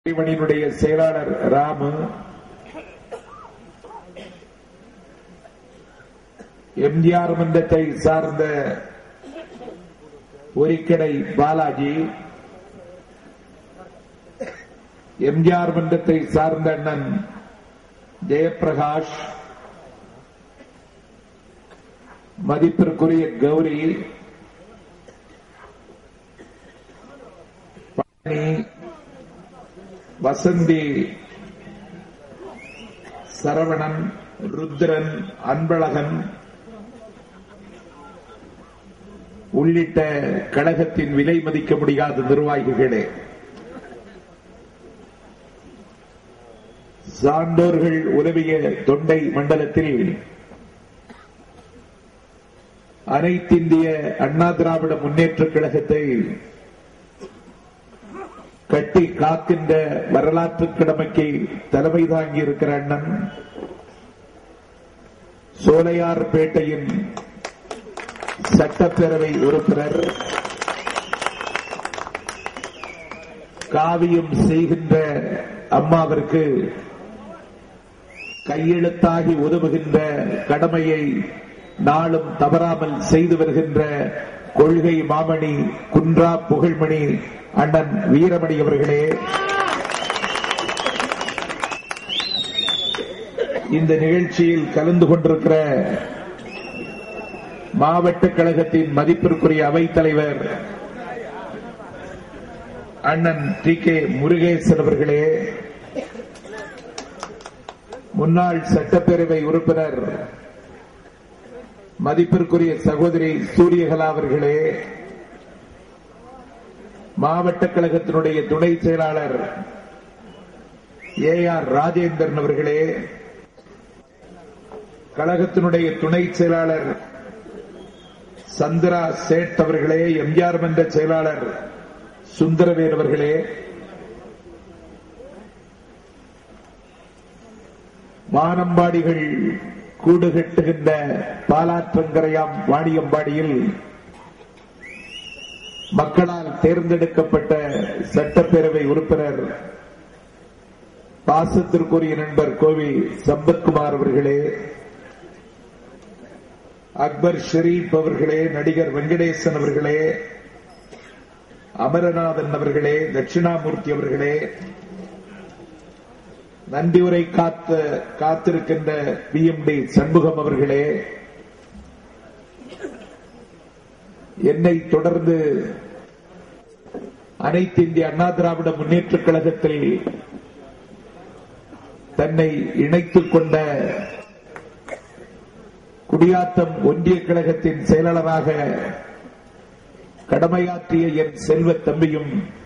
மணியினுடைய செயலாளர் ராமு எம்ஜிஆர் மன்றத்தை சார்ந்த ஒரிக்கடை பாலாஜி எம்ஜிஆர் மன்றத்தை சார்ந்த அண்ணன் ஜெயப்பிரகாஷ் மதிப்பிற்குரிய கௌரி பழனி வசந்தி சரவணன் ருத்ரன் அன்பழகன் உள்ளிட்ட கழகத்தின் விலை மதிக்க முடியாத நிர்வாகிகளே சான்றோர்கள் உதவிய தொண்டை மண்டலத்தில் அனைத்திந்திய அண்ணா திராவிட முன்னேற்றக் கழகத்தை கட்டி காக்கின்ற வரலாற்று கடமைக்கு தலைமை தாங்கி இருக்கிற அண்ணன் சோலையார்பேட்டையின் சட்டப்பேரவை உறுப்பினர் காவியம் செய்கின்ற அம்மாவிற்கு கையெழுத்தாகி உதவுகின்ற கடமையை நாளும் தவறாமல் செய்து வருகின்ற கொள்கை மாமணி குன்றா புகழ்மணி அண்ணன் வீரமணி அவர்களே இந்த நிகழ்ச்சியில் கலந்து கொண்டிருக்கிற மாவட்ட கழகத்தின் மதிப்பிற்குரிய அவைத் தலைவர் அண்ணன் டி கே முருகேசன் அவர்களே முன்னாள் சட்டப்பேரவை உறுப்பினர் மதிப்பிற்குரிய சகோதரி சூரியகலா அவர்களே மாவட்ட கழகத்தினுடைய துணை செயலாளர் ஏ ஆர் ராஜேந்திரன் அவர்களே கழகத்தினுடைய துணை செயலாளர் சந்திரா சேட் அவர்களே எம்ஜிஆர் மன்ற செயலாளர் சுந்தரவேல் அவர்களே வானம்பாடிகள் கூடு கட்டுகின்ற பாலாற்றங்கரையாம் வாணியம்பாடியில் மக்களால் தேர்ந்தெடுக்கப்பட்ட சட்டப்பேரவை உறுப்பினர் பாசத்திற்குரிய நண்பர் கோவி சம்பத்குமார் அவர்களே அக்பர் ஷெரீப் அவர்களே நடிகர் வெங்கடேசன் அவர்களே அமரநாதன் அவர்களே தட்சிணாமூர்த்தி அவர்களே நன்றி உரை காத்த காத்திருக்கின்ற பி எம் டி சண்முகம் அவர்களே என்னை தொடர்ந்து அனைத்து இந்திய அண்ணா திராவிட முன்னேற்றக் கழகத்தில் தன்னை இணைத்துக் கொண்ட குடியாத்தம் ஒன்றிய கழகத்தின் செயலாளராக கடமையாற்றிய என் செல்வ தம்பியும்